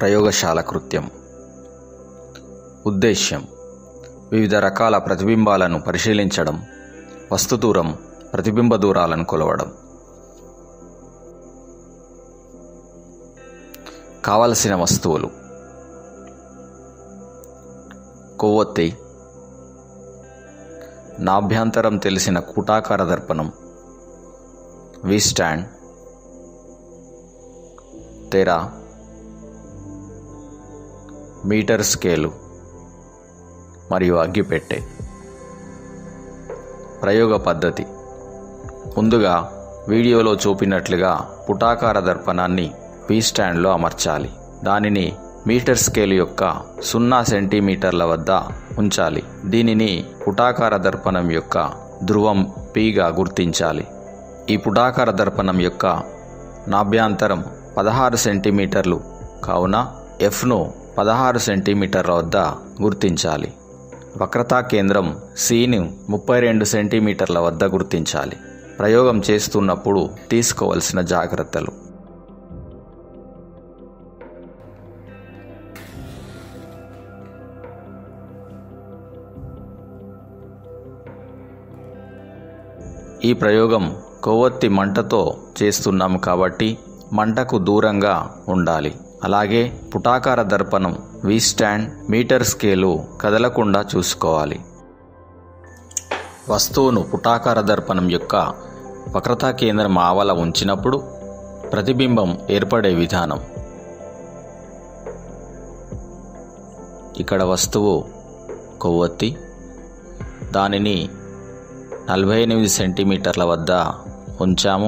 ప్రయోగశాల కృత్యం ఉద్దేశ్యం వివిధ రకాల ప్రతిబింబాలను పరిశీలించడం వస్తు దూరం ప్రతిబింబ దూరాలను కొలవడం కావలసిన వస్తువులు కొవ్వొత్తి నాభ్యంతరం తెలిసిన కూటాకార దర్పణం వి స్టాండ్ తెర మీటర్ స్కేలు మరియు అగ్గిపెట్టె ప్రయోగ పద్ధతి ముందుగా వీడియోలో చూపినట్లుగా పుటాకార దర్పణాన్ని వి స్టాండ్లో అమర్చాలి దానిని మీటర్ స్కేల్ యొక్క సున్నా సెంటీమీటర్ల వద్ద ఉంచాలి దీనిని పుటాకార దర్పణం యొక్క ధ్రువం పిగా గుర్తించాలి ఈ పుటాకార దర్పణం యొక్క నాభ్యాంతరం పదహారు సెంటీమీటర్లు కావున ఎఫ్ను పదహారు సెంటీమీటర్ల వద్ద గుర్తించాలి వక్రతా కేంద్రం సిని ముప్పై రెండు సెంటీమీటర్ల వద్ద గుర్తించాలి ప్రయోగం చేస్తున్నప్పుడు తీసుకోవలసిన జాగ్రత్తలు ఈ ప్రయోగం కొవ్వొత్తి మంటతో చేస్తున్నాము కాబట్టి మంటకు దూరంగా ఉండాలి అలాగే పుటాకార దర్పణం వి స్టాండ్ మీటర్ స్కేలు కదలకుండా చూసుకోవాలి వస్తువును పుటాకార దర్పణం యొక్క వక్రతా కేంద్రం ఆవల ఉంచినప్పుడు ప్రతిబింబం ఏర్పడే విధానం ఇక్కడ వస్తువు కొవ్వొత్తి దానిని నలభై ఎనిమిది సెంటీమీటర్ల వద్ద ఉంచాము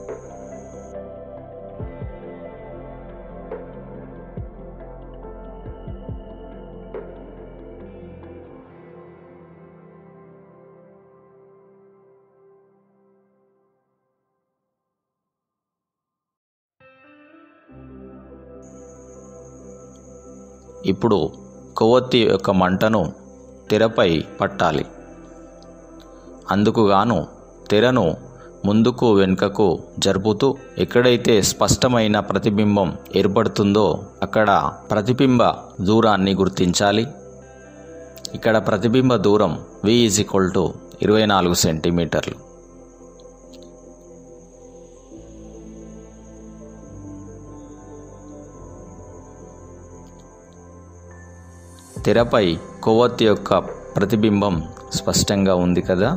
ఇప్పుడు కొవ్వొత్తి యొక్క మంటను తెరపై పట్టాలి అందుకుగాను తెరను ముందుకు వెనుకకు జరుపుతూ ఎక్కడైతే స్పష్టమైన ప్రతిబింబం ఏర్పడుతుందో అక్కడ ప్రతిబింబ దూరాన్ని గుర్తించాలి ఇక్కడ ప్రతిబింబ దూరం వి ఈజ్ ఈక్వల్ టు ఇరవై నాలుగు సెంటీమీటర్లు తెరపై కొవ్వొత్తి యొక్క ప్రతిబింబం స్పష్టంగా ఉంది కదా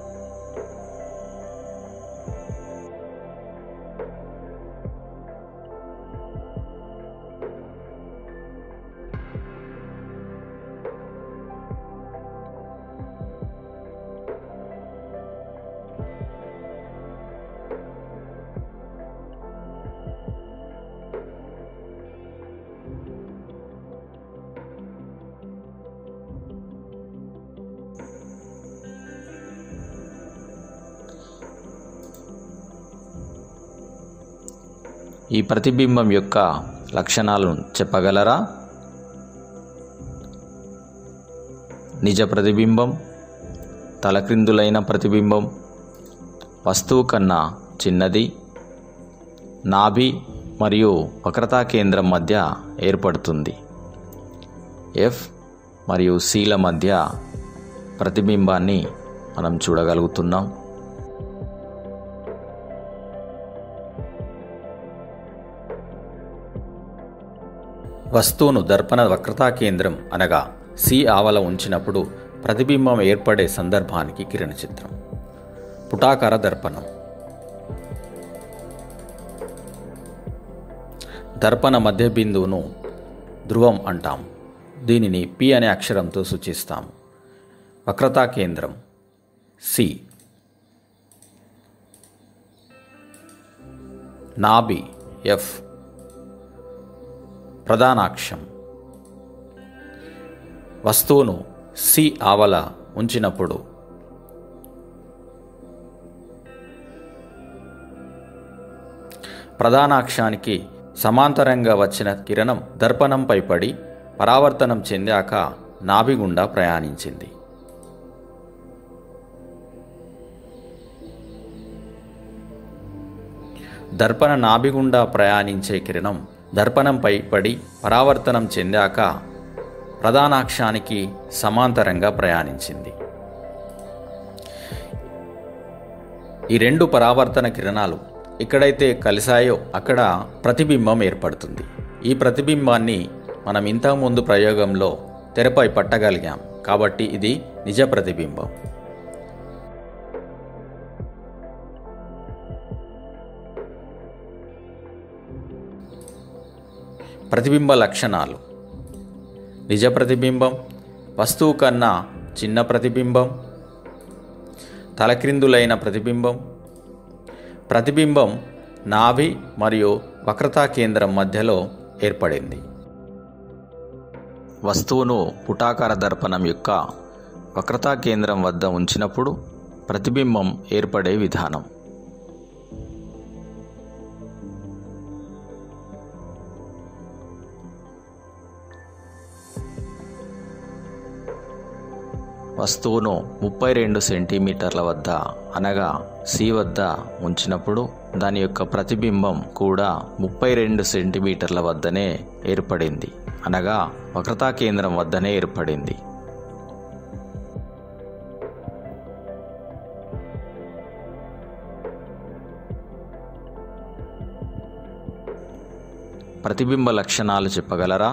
ఈ ప్రతిబింబం యొక్క లక్షణాలను చెప్పగలరా నిజ ప్రతిబింబం తలక్రిందులైన ప్రతిబింబం వస్తువు కన్నా చిన్నది నాభి మరియు వక్రతా కేంద్రం మధ్య ఏర్పడుతుంది ఎఫ్ మరియు సిల మధ్య ప్రతిబింబాన్ని మనం చూడగలుగుతున్నాం వస్తువును దర్పణ వక్రతా కేంద్రం అనగా సి ఆవల ఉంచినప్పుడు ప్రతిబింబం ఏర్పడే సందర్భానికి కిరణ చిత్రం పుటాకార దర్పణం దర్పణ మధ్య బిందువును ధ్రువం అంటాం దీనిని పి అనే అక్షరంతో సూచిస్తాం వక్రతా కేంద్రం సి నాభి ఎఫ్ ప్రధానాక్షం వస్తువును సి ఆవల ఉంచినప్పుడు ప్రధానాక్షానికి సమాంతరంగా వచ్చిన కిరణం దర్పణంపై పడి పరావర్తనం చెందాక నాభి గుండా ప్రయాణించింది దర్పణ నాభి గుండా ప్రయాణించే కిరణం దర్పణంపై పడి పరావర్తనం చెందాక ప్రధానాక్షానికి సమాంతరంగా ప్రయాణించింది ఈ రెండు పరావర్తన కిరణాలు ఎక్కడైతే కలిశాయో అక్కడ ప్రతిబింబం ఏర్పడుతుంది ఈ ప్రతిబింబాన్ని మనం ఇంతకుముందు ప్రయోగంలో తెరపై పట్టగలిగాం కాబట్టి ఇది నిజ ప్రతిబింబం ప్రతిబింబ లక్షణాలు నిజ ప్రతిబింబం వస్తువు కన్నా చిన్న ప్రతిబింబం తలక్రిందులైన ప్రతిబింబం ప్రతిబింబం నాభి మరియు వక్రతా కేంద్రం మధ్యలో ఏర్పడింది వస్తువును పుటాకార దర్పణం యొక్క వక్రతా కేంద్రం వద్ద ఉంచినప్పుడు ప్రతిబింబం ఏర్పడే విధానం వస్తువును ముప్పై రెండు సెంటీమీటర్ల వద్ద అనగా సి వద్ద ఉంచినప్పుడు దాని యొక్క ప్రతిబింబం కూడా ముప్పై రెండు సెంటీమీటర్ల వద్దనే ఏర్పడింది అనగా వక్రతా కేంద్రం వద్దనే ఏర్పడింది ప్రతిబింబ లక్షణాలు చెప్పగలరా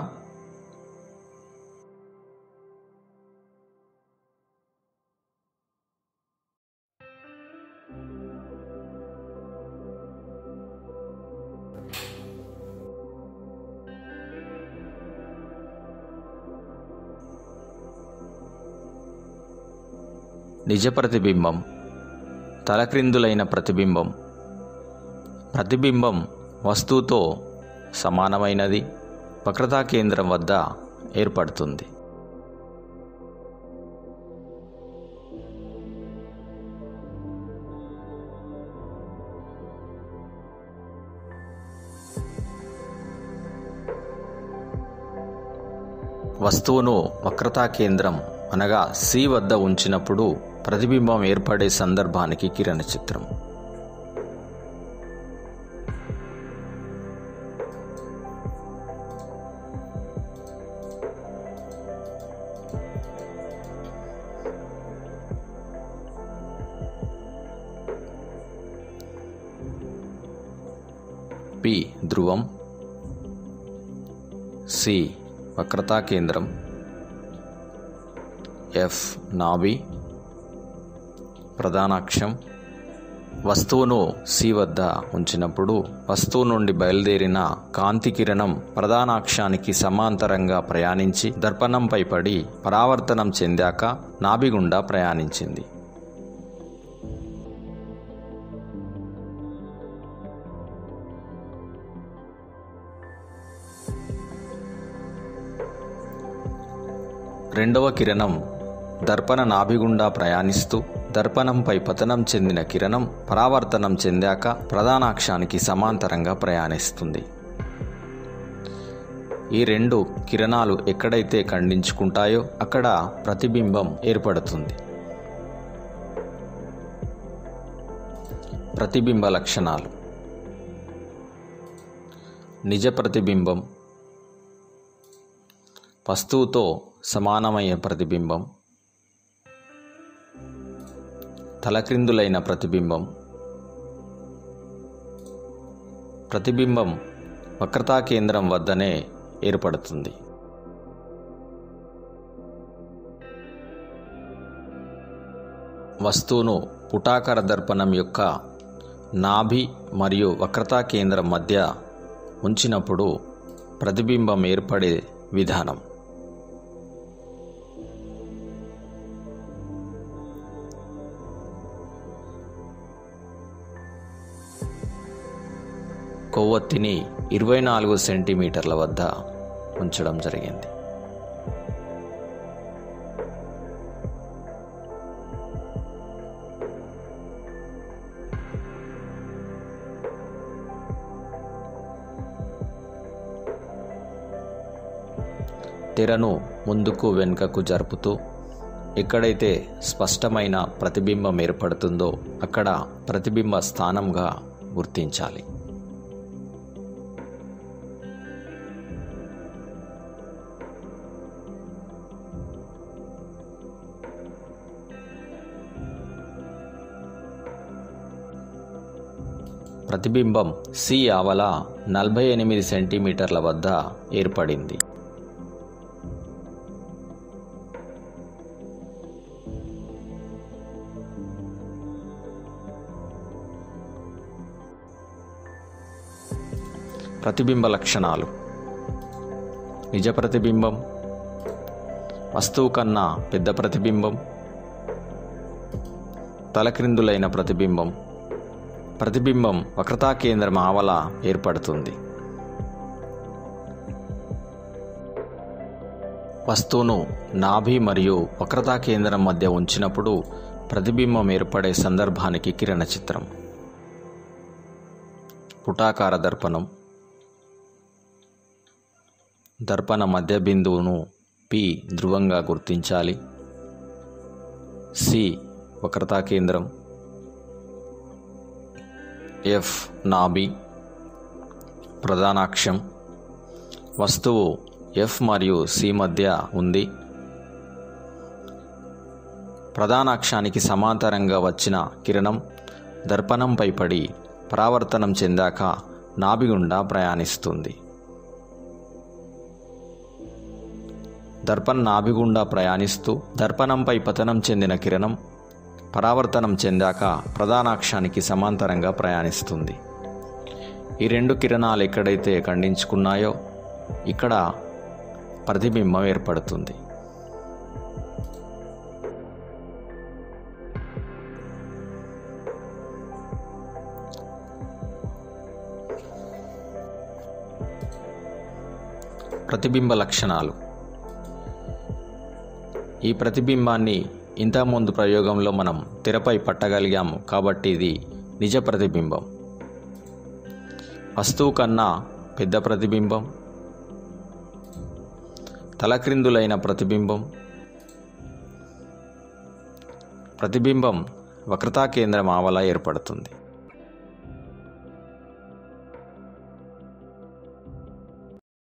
నిజ ప్రతిబింబం తలక్రిందులైన ప్రతిబింబం ప్రతిబింబం వస్తువుతో సమానమైనది వక్రతా కేంద్రం వద్ద ఏర్పడుతుంది వస్తువును వక్రతా కేంద్రం అనగా సి వద్ద ఉంచినప్పుడు ప్రతిబింబం ఏర్పడే సందర్భానికి కిరణ చిత్రం పి ధ్రువం సి వక్రతా కేంద్రం ఎఫ్ నాభి ప్రధానాక్షం వస్తువును సి వద్ద ఉంచినప్పుడు వస్తువు నుండి బయలుదేరిన కాంతి కిరణం ప్రధానాక్షానికి సమాంతరంగా ప్రయాణించి దర్పణంపై పడి పరావర్తనం చెందాక నాభి గుండా ప్రయాణించింది రెండవ కిరణం దర్పణ నాభిగుండా ప్రయాణిస్తూ దర్పణంపై పతనం చెందిన కిరణం పరావర్తనం చెందాక ప్రధానాక్షానికి సమాంతరంగా ప్రయాణిస్తుంది ఈ రెండు కిరణాలు ఎక్కడైతే ఖండించుకుంటాయో అక్కడ ప్రతిబింబం ఏర్పడుతుంది ప్రతిబింబ లక్షణాలు నిజ ప్రతిబింబం వస్తువుతో సమానమయ్యే ప్రతిబింబం తలక్రిందులైన ప్రతిబింబం ప్రతిబింబం వక్రతా కేంద్రం వద్దనే ఏర్పడుతుంది వస్తువును పుటాకార దర్పణం యొక్క నాభి మరియు వక్రతా కేంద్రం మధ్య ఉంచినప్పుడు ప్రతిబింబం ఏర్పడే విధానం కొవ్వొత్తిని ఇరవై నాలుగు సెంటీమీటర్ల వద్ద ఉంచడం జరిగింది తెరను ముందుకు వెనుకకు జరుపుతూ ఎక్కడైతే స్పష్టమైన ప్రతిబింబం ఏర్పడుతుందో అక్కడ ప్రతిబింబ స్థానంగా గుర్తించాలి ప్రతిబింబం సి ఆవల నలభై ఎనిమిది సెంటీమీటర్ల వద్ద ఏర్పడింది ప్రతిబింబ లక్షణాలు నిజ ప్రతిబింబం వస్తువు కన్నా పెద్ద ప్రతిబింబం తలక్రిందులైన ప్రతిబింబం ప్రతిబింబం వక్రతా కేంద్రం ఆవల ఏర్పడుతుంది వస్తువును నాభి మరియు వక్రతా కేంద్రం మధ్య ఉంచినప్పుడు ప్రతిబింబం ఏర్పడే సందర్భానికి కిరణ చిత్రం పుటాకార దర్పణం దర్పణ మధ్య బిందువును పి ధ్రువంగా గుర్తించాలి సి వక్రతా కేంద్రం ఎఫ్ నాభి ప్రధానాక్షం వస్తువు ఎఫ్ మరియు సి మధ్య ఉంది ప్రధానాక్షానికి సమాంతరంగా వచ్చిన కిరణం దర్పణంపై పడి పరావర్తనం చెందాక నాభి గుండా ప్రయాణిస్తుంది దర్పణ నాభి గుండా ప్రయాణిస్తూ దర్పణంపై పతనం చెందిన కిరణం పరావర్తనం చెందాక ప్రధానాక్షానికి సమాంతరంగా ప్రయాణిస్తుంది ఈ రెండు కిరణాలు ఎక్కడైతే ఖండించుకున్నాయో ఇక్కడ ప్రతిబింబం ఏర్పడుతుంది ప్రతిబింబ లక్షణాలు ఈ ప్రతిబింబాన్ని ఇంతకుముందు ప్రయోగంలో మనం తెరపై పట్టగలిగాము కాబట్టి ఇది నిజ ప్రతిబింబం వస్తువు కన్నా పెద్ద ప్రతిబింబం తలక్రిందులైన ప్రతిబింబం ప్రతిబింబం వక్రతా కేంద్రం ఆవల ఏర్పడుతుంది